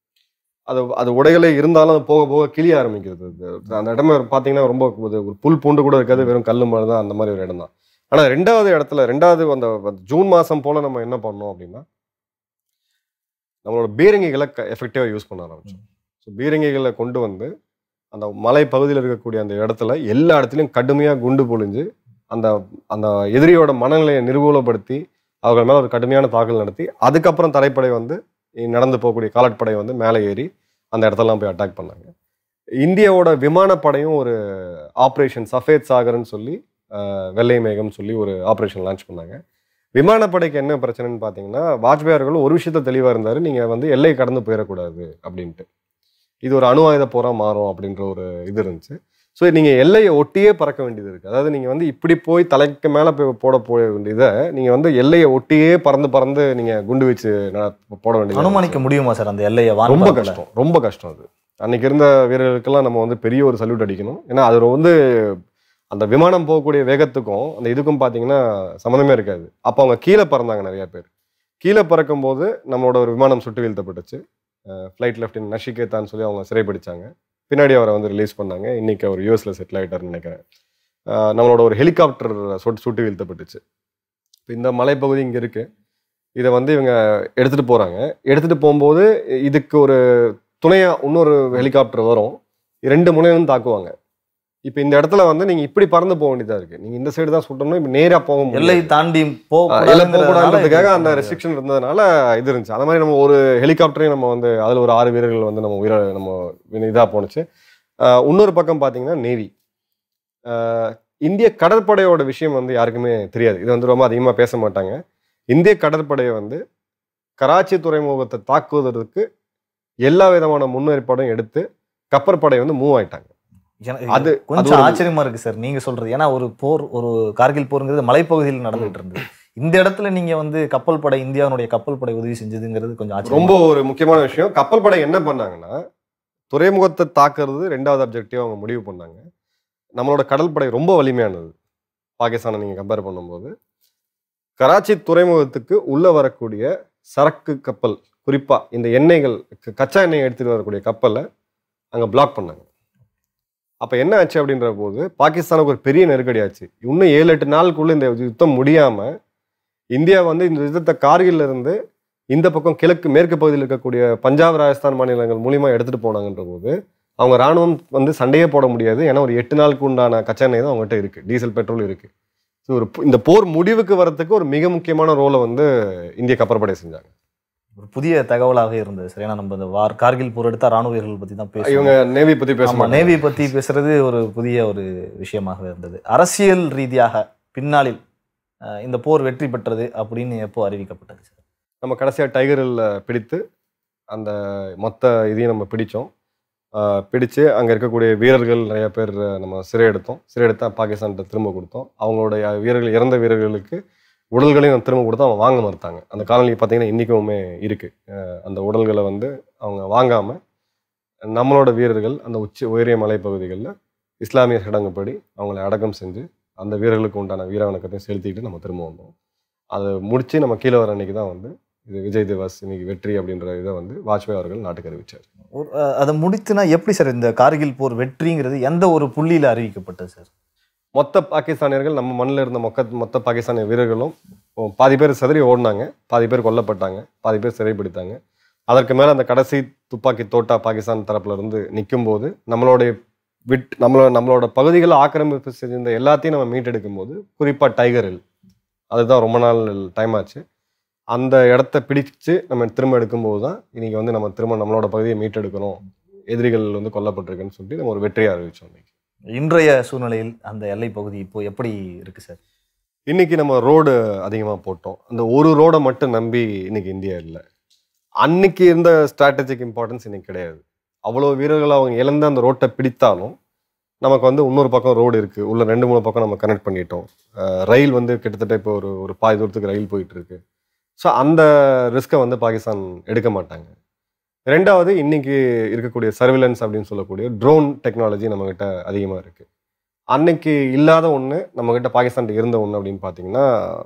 அது அது உடைகளே இருந்தாலும் அது போக போக கிளிய ஆரம்பிக்கிறது அது அந்த இடமே பார்த்தீங்கன்னா ரொம்ப ஒரு ஒரு புல் பூண்டு கூட இருக்காது வெறும் கல்லு மாதிரி தான் அந்த மாதிரி ஒரு இடம் தான் ஆனால் ரெண்டாவது இடத்துல ரெண்டாவது அந்த அந்த ஜூன் மாதம் போல நம்ம என்ன பண்ணோம் அப்படின்னா நம்மளோட பீரங்கிகளை எஃபெக்டிவாக யூஸ் பண்ண ஆரம்பிச்சோம் ஸோ பீரங்கிகளை கொண்டு வந்து அந்த மலை பகுதியில் இருக்கக்கூடிய அந்த இடத்துல எல்லா இடத்துலையும் கடுமையாக குண்டு பொழிஞ்சு அந்த அந்த எதிரியோட மனநிலையை நிர்மூலப்படுத்தி அவர்கள் மேலே ஒரு கடுமையான தாக்குதல் நடத்தி அதுக்கப்புறம் தரைப்படை வந்து நடந்து போகக்கூடிய காலட்படை வந்து மேலே ஏறி அந்த இடத்தெல்லாம் போய் அட்டாக் பண்ணாங்க இந்தியாவோட விமானப்படையும் ஒரு ஆப்ரேஷன் சஃபேத் சாகர்னு சொல்லி அஹ், வெள்ளை மேகம் சொல்லி ஒரு ஆப்ரேஷன் லான்ச் பண்ணாங்க விமானப்படைக்கு என்ன பிரச்சனைன்னு பார்த்தீங்கன்னா வாஜ்பாய் அவர்கள் ஒரு விஷயத்த தெளிவாக இருந்தார் நீங்கள் வந்து எல்லை கடந்து போயிடக்கூடாது அப்படின்ட்டு இது ஒரு அணு ஆயுத போரா மாறும் அப்படின்ற ஒரு இது இருந்துச்சு ஸோ நீங்கள் எல்லையை ஒட்டியே பறக்க வேண்டியது இருக்குது அதாவது நீங்கள் வந்து இப்படி போய் தலைக்கு மேலே போய் போட போக வேண்டியதை நீங்கள் வந்து எல்லையை ஒட்டியே பறந்து பறந்து நீங்கள் குண்டு வச்சு ந- போட வேண்டியது அனுமானிக்க முடியுமா சார் அந்த எல்லையை ரொம்ப வான்பரப்புல? கஷ்டம் ரொம்ப கஷ்டம் அது அன்னைக்கு இருந்த வீரர்களுக்கெல்லாம் நம்ம வந்து பெரிய ஒரு சல்யூட் அடிக்கணும் ஏன்னா அது வந்து அந்த விமானம் போகக்கூடிய வேகத்துக்கும் அந்த இதுக்கும் பார்த்தீங்கன்னா சம்மந்தமே இருக்காது அப்போ அவங்க கீழே பறந்தாங்க நிறைய பேர் கீழே பறக்கும்போது நம்மளோட ஒரு விமானம் சுட்டு வீழ்த்தப்பட்டுச்சு ஃப்ளைட் லெஃப்டின் நஷிகேத்தான்னு சொல்லி அவங்க சிறைப்பிடிச்சாங்க பின்னாடி அவரை வந்து ரிலீஸ் பண்ணாங்க இன்னைக்கு அவர் யூஎஸ்ல செட்டில் ஆயிட்டாருன்னு நினைக்கிறேன் அஹ் நம்மளோட ஒரு ஹெலிகாப்டர் சுட்டு சுட்டு வீழ்த்தப்பட்டுச்சு இப்போ இந்த மலைப்பகுதி இங்கே இருக்கு இதை வந்து இவங்க எடுத்துட்டு போறாங்க எடுத்துட்டு போகும்போது இதுக்கு ஒரு துணையா இன்னொரு ஹெலிகாப்டர் வரும் ரெண்டு முனையும் தாக்குவாங்க இப்போ இந்த இடத்துல வந்து நீங்க இப்படி பறந்து போக வேண்டியதா இருக்கு நீங்க இந்த சைடு தான் சுட்டோம்னா இப்ப நேரா போக முடியல எல்லை தாண்டி எல்லை போக கூடாதுன்றதுக்காக போகக்கூடாதுங்கிறதுனால அந்த ரெஸ்ட்ரிக்ஷன் இருந்ததுனால இது இருந்துச்சு அந்த மாதிரி நம்ம ஒரு ஹெலிகாப்டரையும் நம்ம வந்து அதுல ஒரு ஆறு வீரர்கள் வந்து நம்ம உயிர நம்ம இதா போணுச்சு ஆஹ் இன்னொரு பக்கம் பாத்தீங்கன்னா நேவி இந்திய கடற்படையோட விஷயம் வந்து யாருக்குமே தெரியாது இது வந்து ரொம்ப அதிகமா பேச மாட்டாங்க இந்திய கடற்படையை வந்து கராச்சி துறைமுகத்தை தாக்குவதற்கு எல்லா விதமான முன்னேற்பாடும் எடுத்து கப்பற்படை வந்து மூவ் ஆயிட்டாங்க எனக்கு அது- அது கொஞ்சம் ஒரு- ஆச்சரியமா இருக்கு சார் நீங்க சொல்றது ஏன்னா ஒரு போர் ஒரு கார்கில் போருங்கிறது மலைப்பகுதியில் நடந்துட்டு இருந்தது இந்த இடத்துல நீங்க வந்து கப்பல் படை இந்தியாவுடைய கப்பல் படை உதவி செஞ்சதுங்கிறது கொஞ்சம் ஆச்சரியம் ரொம்ப ஒரு முக்கியமான விஷயம் கப்பல் படை என்ன பண்ணாங்கன்னா துறைமுகத்தை தாக்குறது ரெண்டாவது அப்ஜெக்டிவ் அவங்க முடிவு பண்ணாங்க நம்மளோட கடல் படை ரொம்ப வலிமையானது பாகிஸ்தானை நீங்க கம்பேர் பண்ணும்போது கராச்சி துறைமுகத்துக்கு உள்ள வரக்கூடிய சரக்கு கப்பல் குறிப்பா இந்த எண்ணெய்கள் க- கச்சா எண்ணெய் எடுத்துட்டு வரக்கூடிய கப்பலை அங்க பிளாக் பண்ணாங்க அப்ப என்ன ஆச்சு அப்படின்ற போது பாகிஸ்தானுக்கு ஒரு பெரிய நெருக்கடி ஆச்சு இன்னும் ஏழு எட்டு நாளுக்குள்ள இந்த யுத்தம் முடியாம இந்தியா வந்து இந்த யுத்தத்தை கார்கில்ல இருந்து இந்த பக்கம் கிழக்கு மேற்கு பகுதியில் இருக்கக்கூடிய பஞ்சாப் ராஜஸ்தான் மாநிலங்கள் மூலியமா எடுத்துட்டு போனாங்கன்ற போது அவங்க ராணுவம் வந்து சண்டையே போட முடியாது ஏன்னா ஒரு எட்டு நாளுக்கு உண்டான கச்சா எண்ணெய் தான் அவங்ககிட்ட இருக்கு டீசல் பெட்ரோல் இருக்கு ஸோ ஒரு பு- இந்த போர் முடிவுக்கு வரதுக்கு ஒரு மிக முக்கியமான ரோலை வந்து இந்திய கப்பற்படை செஞ்சாங்க ஒரு புதிய தகவலாக இருந்தது சார் ஏன்னா நம்ம இந்த வார் கார்கில் போர் எடுத்தா ராணுவ வீரர்கள் பத்தி தான் பேசுவோம் இவங்க நேவி பத்தி பேச ஆமா மாட்டாங்க. நேவி பத்தி பேசுறது ஒரு புதிய ஒரு விஷயமாக இருந்தது அரசியல் ரீதியாக பின்னாளில் அஹ், இந்த போர் வெற்றி பெற்றது அப்படின்னு எப்போ அறிவிக்கப்பட்டது சார் நம்ம கடைசியா டைகரில் பிடித்து அந்த மொத்த இதையும் நம்ம பிடிச்சோம் ஆஹ் பிடிச்சு அங்க இருக்கக்கூடிய வீரர்கள் நிறைய பேர் நம்ம சிறை எடுத்தோம் சிறை எடுத்தா பாகிஸ்தான்கிட்ட திரும்ப கொடுத்தோம் அவங்களுடைய வீரர்கள் இறந்த வீரர்களுக்கு உடல்களையும் நம்ம திரும்ப கொடுத்தா அவங்க வாங்க மறுத்தாங்க அந்த காலனி பார்த்தீங்கன்னா இன்றைக்குமே இருக்கு ஆஹ் அந்த உடல்களை வந்து அவங்க வாங்காம நம்மளோட வீரர்கள் அந்த உச்சி உயரிய மலைப்பகுதிகளில் இஸ்லாமிய சடங்குப்படி அவங்களை அடக்கம் செஞ்சு அந்த வீரர்களுக்கு உண்டான வீர வணக்கத்தையும் செலுத்திட்டு நம்ம திரும்ப வந்தோம் அதை முடிச்சு நம்ம கீழே வர அன்னைக்கு தான் வந்து இது விஜய் திவாஸ் இன்னைக்கு வெற்றி அப்படின்ற இதை வந்து வாஜ்பாய் அவர்கள் நாட்டுக்கு அறிவிச்சார் ஒரு அஹ், அதை முடித்துனா எப்படி சார் இந்த கார்கில் போர் வெற்றிங்கிறது எந்த ஒரு புள்ளியில அறிவிக்கப்பட்டது சார் மொத்த பாகிஸ்தானியர்கள் நம்ம மண்ணில் இருந்த மொக்க மொத்த பாகிஸ்தானிய வீரர்களும் இப்போ பாதி பேர் சிதறி ஓடினாங்க பாதி பேர் கொல்லப்பட்டாங்க பாதி பேர் சிறைப்பிடித்தாங்க அதற்கு மேலே அந்த கடைசி துப்பாக்கி தோட்டா பாகிஸ்தான் தரப்புல இருந்து நிற்கும் போது நம்மளுடைய விட் நம்மளோட நம்மளோட பகுதிகளை ஆக்கிரமிப்பு செஞ்சிருந்த எல்லாத்தையும் நம்ம மீட்டெடுக்கும் போது குறிப்பாக டைகர் ஹில் அதுதான் ரொம்ப நாள் டைம் ஆச்சு அந்த இடத்த பிடிச்சு நம்ம திரும்ப எடுக்கும்போது தான் இன்னைக்கு வந்து நம்ம திரும்ப நம்மளோட பகுதியை மீட்டெடுக்கணும் எதிரிகள் வந்து கொல்லப்பட்டிருக்குன்னு சொல்லிட்டு நம்ம ஒரு வெற்றியை அறிவிச்சோம் இன்னைக்கு இன்றைய சூழ்நிலையில் அந்த எல்லை பகுதி இப்போ எப்படி இருக்கு சார் இன்னைக்கு நம்ம ரோடு அதிகமாக போட்டோம் அந்த ஒரு ரோடை மட்டும் நம்பி இன்னைக்கு இந்தியா இல்லை அன்னைக்கு இருந்த ஸ்ட்ராட்டஜிக் இம்பார்ட்டன்ஸ் இன்னைக்கு கிடையாது அவ்வளோ வீரர்கள் அவங்க இழந்த அந்த ரோட்டை பிடித்தாலும் நமக்கு வந்து இன்னொரு பக்கம் ரோடு இருக்குது உள்ள ரெண்டு மூணு பக்கம் நம்ம கனெக்ட் பண்ணிட்டோம் அஹ் ரயில் வந்து கிட்டத்தட்ட இப்போ ஒரு ஒரு பாதி தூரத்துக்கு ரயில் போயிட்டு இருக்கு ஸோ அந்த ரிஸ்க்கை வந்து பாகிஸ்தான் எடுக்க மாட்டாங்க ரெண்டாவது இன்னைக்கு இருக்கக்கூடிய சர்விலன்ஸ் அப்படின்னு சொல்லக்கூடிய ட்ரோன் டெக்னாலஜி நம்மக்கிட்ட அதிகமாக இருக்கு அன்னைக்கு இல்லாத ஒன்று நம்மக்கிட்ட பாகிஸ்தான் இருந்த ஒன்று அப்படின்னு பார்த்தீங்கன்னா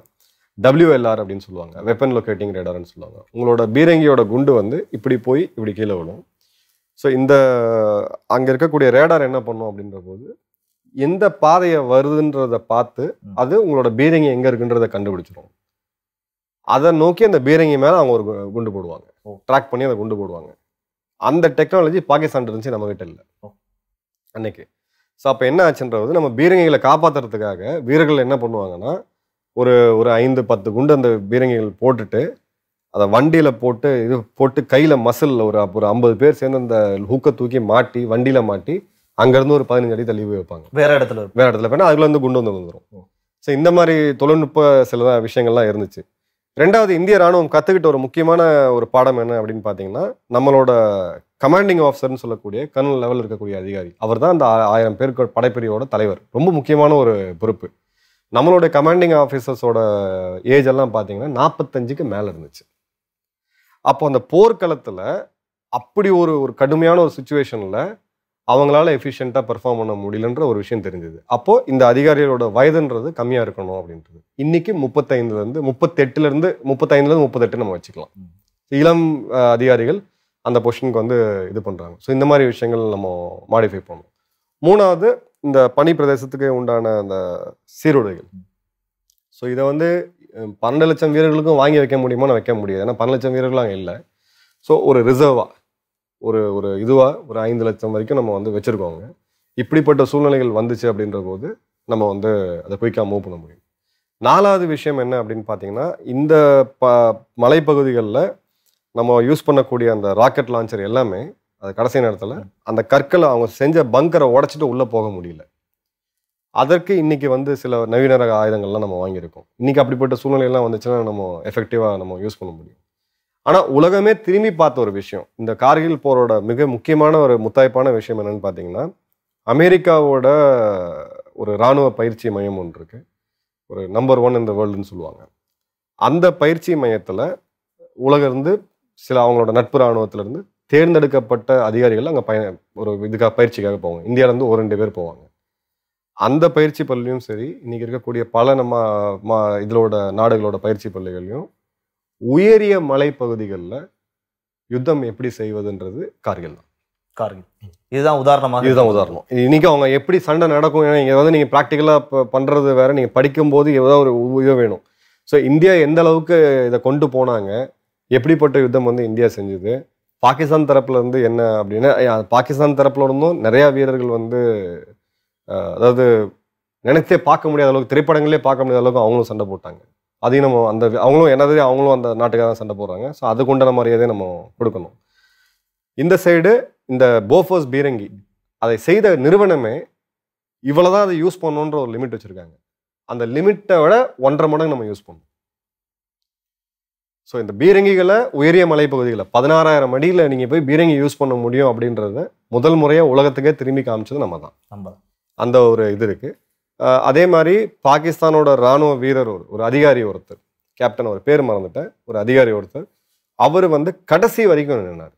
WLR அப்படின்னு சொல்லுவாங்க வெப்பன் லொக்கேட்டிங் ரேடார்னு சொல்லுவாங்க உங்களோட பீரங்கியோட குண்டு வந்து இப்படி போய் இப்படி கீழே விழும் ஸோ இந்த அங்கே இருக்கக்கூடிய ரேடார் என்ன பண்ணும் அப்படின்ற போது எந்த பாதையை வருதுன்றத பார்த்து ம். அது உங்களோட பீரங்கி எங்கே இருக்குன்றத கண்டுபிடிச்சிரும் அதை நோக்கி அந்த பீரங்கி மேலே அவங்க ஒரு கு- குண்டு போடுவாங்க ஓ. ட்ராக் பண்ணி அதை குண்டு போடுவாங்க அந்த டெக்னாலஜி பாகிஸ்தான் இருந்துச்சு நம்ம கிட்ட இல்லை ஓ. அன்னைக்கு ஸோ அப்போ என்ன ஆச்சுன்றது நம்ம பீரங்கிகளை காப்பாத்துறதுக்காக வீரர்கள் என்ன பண்ணுவாங்கன்னா ஒரு ஒரு ஐந்து பத்து குண்டு அந்த பீரங்கிகள் போட்டுட்டு அதை வண்டியில போட்டு இது போட்டு கையில மசில் ஒரு ஒரு ஐம்பது பேர் சேர்ந்து அந்த ஹூக்கை தூக்கி மாட்டி வண்டியில மாட்டி அங்கேருந்து ஒரு பதினஞ்சு அடி தள்ளி போய் வைப்பாங்க வேற இடத்துல இருக்கு வேற இடத்துல போனா அதுல இருந்து குண்டு வந்து வந்துடும் ஸோ இந்த மாதிரி தொழில்நுட்ப சில விஷயங்கள்லாம் இருந்துச்சு ரெண்டாவது இந்திய ராணுவம் கத்துக்கிட்ட ஒரு முக்கியமான ஒரு பாடம் என்ன அப்படின்னு பார்த்தீங்கன்னா நம்மளோட கமாண்டிங் ஆஃபீஸர்னு சொல்லக்கூடிய கர்னல் லெவல் இருக்கக்கூடிய அதிகாரி அவர் தான் அந்த ஆ- ஆயிரம் பேருக்கு படைப்பிரிவோட தலைவர் ரொம்ப முக்கியமான ஒரு பொறுப்பு நம்மளுடைய கமாண்டிங் ஆஃபீஸர்ஸோட ஏஜ் எல்லாம் பார்த்தீங்கன்னா நாற்பத்தஞ்சுக்கு மேலே இருந்துச்சு அப்போ அந்த போர்க்களத்தில் அப்படி ஒரு ஒரு கடுமையான ஒரு சுச்சுவேஷனில் அவங்களால எஃபிஷியண்ட்டாக பெர்ஃபார்ம் பண்ண முடியலன்ற ஒரு விஷயம் தெரிஞ்சது அப்போ இந்த அதிகாரிகளோட வயதுன்றது கம்மியாக இருக்கணும் அப்படின்றது இன்னைக்கு முப்பத்தைந்துலேருந்து முப்பத்தெட்டுலேருந்து முப்பத்தைந்துலேருந்து முப்பத்தெட்டு நம்ம வச்சுக்கலாம் ம். இளம் அஹ், அதிகாரிகள் அந்த பொசிஷனுக்கு வந்து இது பண்ணுறாங்க ஸோ இந்த மாதிரி விஷயங்கள் நம்ம மாடிஃபை பண்ணணும் மூணாவது இந்த பனி பிரதேசத்துக்கு உண்டான அந்த சீருடைகள் ஸோ இதை வந்து அஹ், பன்னெண்டு லட்சம் வீரர்களுக்கும் வாங்கி வைக்க முடியுமான்னு வைக்க முடியாது ஏன்னா பன்னெண்டு லட்சம் வீரர்களும் அங்கே இல்லை ஸோ ஒரு ரிசர்வாக ஒரு ஒரு இதுவாக ஒரு ஐந்து லட்சம் வரைக்கும் நம்ம வந்து வச்சுருக்கோங்க இப்படிப்பட்ட சூழ்நிலைகள் வந்துச்சு அப்படின்ற போது நம்ம வந்து அதை குயிக்காக மூவ் பண்ண முடியும் நாலாவது விஷயம் என்ன அப்படின்னு பார்த்தீங்கன்னா இந்த ப மலைப்பகுதிகளில் நம்ம யூஸ் பண்ணக்கூடிய அந்த ராக்கெட் லான்ச்சர் எல்லாமே அது கடைசி நேரத்தில் அந்த கற்களை அவங்க செஞ்ச பங்கரை உடைச்சிட்டு உள்ளே போக முடியல அதற்கு இன்னைக்கு வந்து சில நவீன ரக ஆயுதங்கள்லாம் நம்ம வாங்கியிருக்கோம் இன்னைக்கு அப்படிப்பட்ட சூழ்நிலையெல்லாம் வந்துச்சுன்னா நம்ம எஃபெக்டிவாக நம்ம யூஸ் பண்ண முடியும் ஆனால் உலகமே திரும்பி பார்த்த ஒரு விஷயம் இந்த கார்கில் போரோட மிக முக்கியமான ஒரு முத்தாய்ப்பான விஷயம் என்னன்னு பார்த்தீங்கன்னா அமெரிக்காவோட ஒரு இராணுவ பயிற்சி மையம் ஒன்று இருக்கு ஒரு நம்பர் ஒன் இந்த வேர்ல்டுன்னு சொல்லுவாங்க அந்த பயிற்சி மையத்தில் உலக இருந்து சில அவங்களோட நட்பு இராணுவத்திலிருந்து தேர்ந்தெடுக்கப்பட்ட அதிகாரிகள் அங்கே பய ஒரு இதுக்காக பயிற்சிக்காக போவாங்க இந்தியாவிலேருந்து ஒரு ரெண்டு பேர் போவாங்க அந்த பயிற்சி பள்ளியும் சரி இன்னைக்கு இருக்கக்கூடிய பல நம்ம மா இதோட நாடுகளோட பயிற்சி பள்ளிகளையும் உயரிய மலைப்பகுதிகளில் யுத்தம் எப்படி செய்வதுன்றது கார்கில் தான் கார்கில் இதுதான் உதாரணமாக இதுதான் உதாரணம் இன்னைக்கு அவங்க எப்படி சண்டை நடக்கும் ஏன்னா இங்கே வந்து நீங்கள் ப்ராக்டிக்கலாக பண்ணுறது வேற நீங்கள் படிக்கும்போது ஏதோ ஒரு உ- இது வேணும் ஸோ இந்தியா எந்த அளவுக்கு இதை கொண்டு போனாங்க எப்படிப்பட்ட யுத்தம் வந்து இந்தியா செஞ்சது பாகிஸ்தான் தரப்புல இருந்து என்ன அப்படின்னா அஹ் பாகிஸ்தான் தரப்புல இருந்தும் நிறைய வீரர்கள் வந்து அஹ், அதாவது நினைச்சே பார்க்க முடியாத அளவுக்கு திரைப்படங்களே பார்க்க முடியாத அளவுக்கு அவங்களும் சண்டை போட்டாங்க அதையும் நம்ம அந்த அவங்களும் என்னது அவங்களும் அந்த நாட்டுக்காக தான் சண்டை போடுறாங்க ஸோ அதுக்குண்டான மரியாதையை நம்ம கொடுக்கணும் இந்த சைடு இந்த போஃபோஸ் பீரங்கி அதை செய்த நிறுவனமே இவ்வளவுதான் அதை யூஸ் பண்ணணுன்ற ஒரு லிமிட் வச்சிருக்காங்க அந்த லிமிட்டை விட ஒன்றரை மடங்கு நம்ம யூஸ் பண்ணணும் ஸோ இந்த பீரங்கிகளை உயரிய மலைப்பகுதிகளில் பதினாறாயிரம் அடியில் நீங்கள் போய் பீரங்கி யூஸ் பண்ண முடியும் அப்படின்றத முதல் முறையாக உலகத்துக்கே திரும்பி காமிச்சது நம்ம தான் நம்ம அந்த ஒரு இது இருக்கு அஹ் அதே மாதிரி பாகிஸ்தானோட ராணுவ வீரர் ஒரு ஒரு அதிகாரி ஒருத்தர் கேப்டன் ஒரு பேர் மறந்துட்டேன் ஒரு அதிகாரி ஒருத்தர் அவர் வந்து கடைசி வரைக்கும் நின்னார்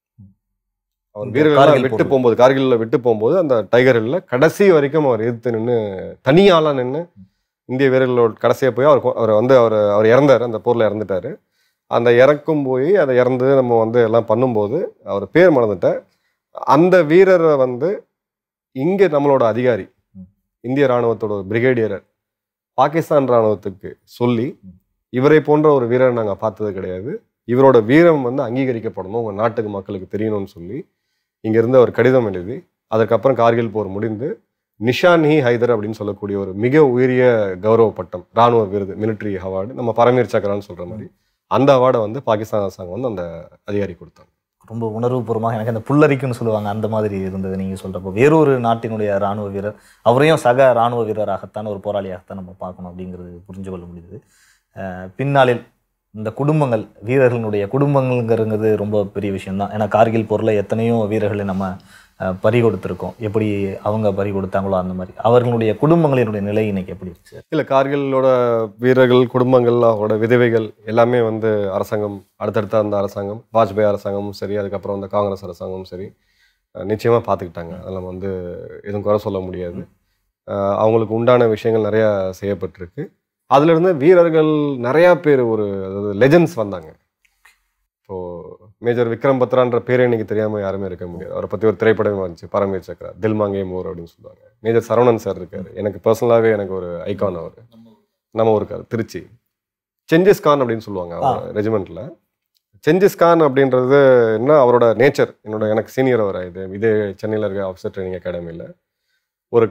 அவர் இந்த வீரர்கள் கார்கில் விட்டு போர்ல. போகும்போது கார்கில்ல விட்டு போகும்போது அந்த டைகர் ஹில்ல கடைசி வரைக்கும் அவர் எதிர்த்து நின்று தனியால நின்று இந்திய வீரர்களோட கடைசியா போய் அவர் கொ- அவர் வந்து அவர் அவர் இறந்தாரு அந்த போர்ல இறந்துட்டாரு அந்த இறக்கும் போய் அதை இறந்து நம்ம வந்து எல்லாம் பண்ணும்போது அவர் பேர் மறந்துட்டேன் அந்த வீரரை வந்து இங்க நம்மளோட அதிகாரி இந்திய ராணுவத்தோட ஒரு பிரிகேடியரை பாகிஸ்தான் ராணுவத்துக்கு சொல்லி இவரை போன்ற ஒரு வீரரை நாங்க பார்த்தது கிடையாது இவரோட வீரம் வந்து அங்கீகரிக்கப்படணும் உங்க நாட்டுக்கு மக்களுக்கு தெரியணும்னு சொல்லி இங்க இருந்து அவர் கடிதம் எழுதி அதுக்கப்புறம் கார்கில் போர் முடிந்து நிஷான் ஹி ஹைதர் அப்படின்னு சொல்லக்கூடிய ஒரு மிக உயரிய கௌரவ பட்டம் ராணுவ விருது மிலிட்டரி அவார்டு நம்ம பரமீர் சக்கரான்னு சொல்ற மாதிரி அந்த அவார்டை வந்து பாகிஸ்தான் அரசாங்கம் வந்து அந்த அதிகாரி கொடுத்தாங்க ரொம்ப உணர்வுபூர்வமாக எனக்கு அந்த புல்லரிக்குன்னு சொல்லுவாங்க அந்த மாதிரி இருந்தது நீங்க சொல்றப்போ வேறொரு நாட்டினுடைய ராணுவ வீரர் அவரையும் சக ராணுவ வீரராகத்தான் ஒரு போராளியாகத்தான் நம்ம பார்க்கணும் அப்படிங்கிறது புரிஞ்சு கொள்ள முடியுது அஹ் பின்னாளில் இந்த குடும்பங்கள் வீரர்களுடைய குடும்பங்கள்ங்கிறது ரொம்ப பெரிய விஷயம்தான் ஏன்னா கார்கில் போரில் எத்தனையோ வீரர்களை நம்ம அஹ், பறி கொடுத்துருக்கோம் எப்படி அவங்க பறி கொடுத்தாங்களோ அந்த மாதிரி அவர்களுடைய குடும்பங்களினுடைய நிலை இன்னைக்கு எப்படி இருக்கு சார் இல்ல கார்கிலோட வீரர்கள் குடும்பங்கள் அவரோட விதவைகள் எல்லாமே வந்து அரசாங்கம் அடுத்தடுத்த அந்த அரசாங்கம் வாஜ்பாய் அரசாங்கமும் சரி அதுக்கப்புறம் அந்த காங்கிரஸ் அரசாங்கமும் சரி அஹ் நிச்சயமா பார்த்துக்கிட்டாங்க அதில் வந்து எதுவும் குறை சொல்ல முடியாது அஹ் அவங்களுக்கு உண்டான விஷயங்கள் நிறைய செய்யப்பட்டிருக்கு அதுல இருந்து வீரர்கள் நிறைய பேர் ஒரு அதாவது லெஜெண்ட்ஸ் வந்தாங்க இப்போ மேஜர் விக்ரம் பத்ரான்ற பேரே இன்னைக்கு தெரியாம யாருமே இருக்க முடியாது அவரை பத்தி ஒரு திரைப்படமே வந்துச்சு பரமீர் சக்ரா தில் மாங்கே மோர் அப்படின்னு சொல்லுவாங்க மேஜர் சரவணன் சார் இருக்காரு எனக்கு பர்சனலாவே எனக்கு ஒரு ஐகான் அவர் நம்ம ஊருக்கார் திருச்சி செஞ்சிஸ் கான் அப்படின்னு சொல்லுவாங்க அவர் ரெஜிமெண்ட்ல செஞ்சிஸ் கான் அப்படின்றது என்ன அவரோட நேச்சர் என்னோட எனக்கு சீனியர் அவர் இது இதே சென்னையில் இருக்க ஆஃபீஸர் ட்ரைனிங் அகாடமியில் ஒரு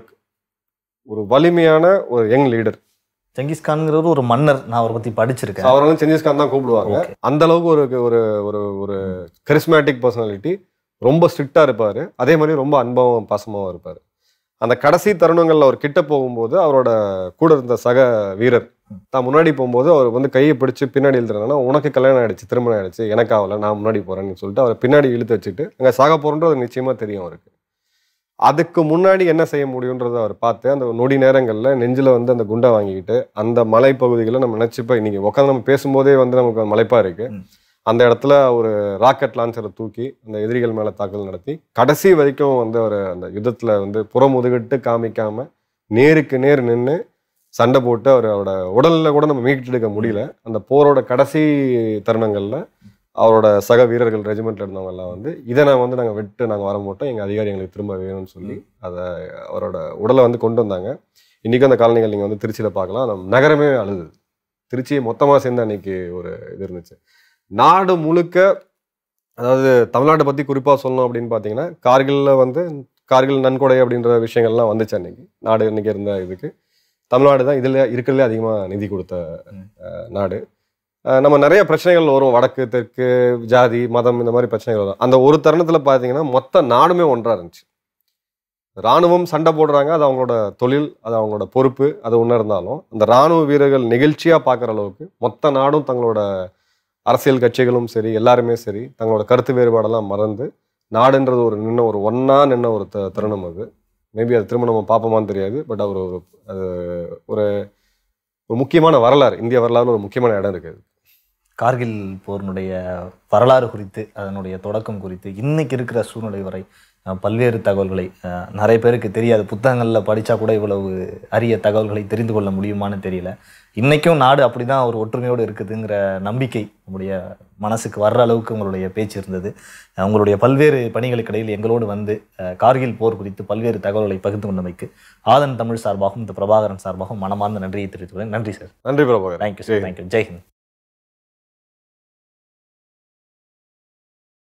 ஒரு வலிமையான ஒரு யங் லீடர் செங்கிஸ்கான்ங்கிறது ஒரு மன்னர் நான் அவரை பத்தி படிச்சிருக்கேன் அவர் வந்து செஞ்சிஸ் கான் தான் கூப்பிடுவாங்க Okay. அந்த அளவுக்கு ஒரு ஒரு ஒரு ஒரு கரிஸ்மேட்டிக் பர்சனாலிட்டி ரொம்ப ஸ்ட்ரிக்டா இருப்பாரு அதே மாதிரி ரொம்ப அன்பாவும் பாசமாவும் இருப்பாரு அந்த கடைசி தருணங்கள்ல அவர் கிட்ட போகும்போது அவரோட கூட இருந்த சக வீரர் தான் முன்னாடி போகும்போது அவர் வந்து கையை பிடிச்சு பின்னாடி இழுத்துறாங்கன்னா உனக்கு கல்யாணம் ஆயிடுச்சு திருமணம் ஆயிடுச்சு எனக்கு ஆகல நான் முன்னாடி போறேன்னு சொல்லிட்டு அவர் பின்னாடி இழுத்து வச்சுட்டு அங்க சாக போறோன்றது நிச்சயமா தெரியும் அவருக்கு அதுக்கு முன்னாடி என்ன செய்ய முடியுன்றதை அவர் பார்த்து அந்த நொடி நேரங்கள்ல நெஞ்சில வந்து அந்த குண்டை வாங்கிக்கிட்டு அந்த மலைப்பகுதிகளை நம்ம நினைச்சுப்ப இன்னைக்கு உட்காந்து நம்ம பேசும்போதே வந்து நமக்கு மலைப்பா இருக்கு ம். அந்த இடத்துல ஒரு ராக்கெட் லான்ச்சரை தூக்கி அந்த எதிரிகள் மேல தாக்குதல் நடத்தி கடைசி வரைக்கும் வந்து அவர் அந்த யுத்தத்துல வந்து புறமுதுகிட்டு காமிக்காம நேருக்கு நேர் நின்று சண்டை போட்டு அவர் அவரோட உடல்ல கூட நம்ம மீட்டு எடுக்க முடியல அந்த போரோட கடைசி தருணங்கள்ல அவரோட சக வீரர்கள் ரெஜிமெண்ட்ல இருந்தவங்க எல்லாம் வந்து இதை நான் வந்து நாங்கள் விட்டு நாங்கள் வர மாட்டோம் எங்கள் அதிகாரி எங்களுக்கு திரும்ப வேணும்னு சொல்லி அதை அவரோட உடலை வந்து கொண்டு வந்தாங்க இன்னைக்கும் அந்த காலனிகள் நீங்கள் வந்து திருச்சியில் பார்க்கலாம் நம்ம நகரமே அழுது திருச்சியை மொத்தமாக சேர்ந்து அன்னைக்கு ஒரு இது இருந்துச்சு நாடு முழுக்க அதாவது தமிழ்நாட்டை பற்றி குறிப்பாக சொல்லணும் அப்படின்னு பார்த்தீங்கன்னா கார்கில்ல வந்து கார்கில் நன்கொடை அப்படின்ற விஷயங்கள்லாம் வந்துச்சு அன்னைக்கு நாடு இன்னைக்கு இருந்த இதுக்கு தமிழ்நாடு தான் இதில் இருக்கிறதுலே அதிகமாக நிதி கொடுத்த அஹ், நாடு அஹ், நம்ம நிறைய பிரச்சனைகள் வரும் வடக்கு தெற்கு ஜாதி மதம் இந்த மாதிரி பிரச்சனைகள் வரும் அந்த ஒரு தருணத்தில் பார்த்தீங்கன்னா மொத்த நாடுமே ஒன்றா இருந்துச்சு ராணுவம் சண்டை போடுறாங்க அது அவங்களோட தொழில் அது அவங்களோட பொறுப்பு அது ஒன்றா இருந்தாலும் அந்த ராணுவ வீரர்கள் நெகிழ்ச்சியாக பார்க்குற அளவுக்கு மொத்த நாடும் தங்களோட அரசியல் கட்சிகளும் சரி எல்லாருமே சரி தங்களோட கருத்து வேறுபாடெல்லாம் மறந்து நாடுன்றது ஒரு நின்ன ஒரு ஒன்றா நின்ன ஒரு த தருணம் அது மேபி அது திரும்ப நம்ம பார்ப்போமான்னு தெரியாது பட் அவர் ஒரு அது ஒரு ஒரு முக்கியமான வரலாறு இந்திய வரலாறுல ஒரு முக்கியமான இடம் இருக்குது கார்கில் போரினுடைய வரலாறு குறித்து அதனுடைய தொடக்கம் குறித்து இன்னைக்கு இருக்கிற சூழ்நிலை வரை அஹ், பல்வேறு தகவல்களை அஹ், நிறைய பேருக்கு தெரியாது புத்தகங்களில் படித்தா கூட இவ்வளவு அரிய தகவல்களை தெரிந்து கொள்ள முடியுமான்னு தெரியல இன்னைக்கும் நாடு அப்படிதான் ஒரு ஒற்றுமையோடு இருக்குதுங்கிற நம்பிக்கை நம்முடைய மனசுக்கு வர்ற அளவுக்கு உங்களுடைய பேச்சு இருந்தது அஹ், உங்களுடைய பல்வேறு பணிகளுக்கு இடையில் எங்களோடு வந்து அஹ், கார்கில் போர் குறித்து பல்வேறு தகவல்களை பகிர்ந்து கொண்டமைக்கு ஆதன் தமிழ் சார்பாகவும் இந்த பிரபாகரன் சார்பாகவும் மனமார்ந்த நன்றியை தெரிவித்துள்ளேன் நன்றி சார் நன்றி பிரபாகர் தேங்க்யூ சார் தேங்க்யூ ஜெய்ஹிந்த்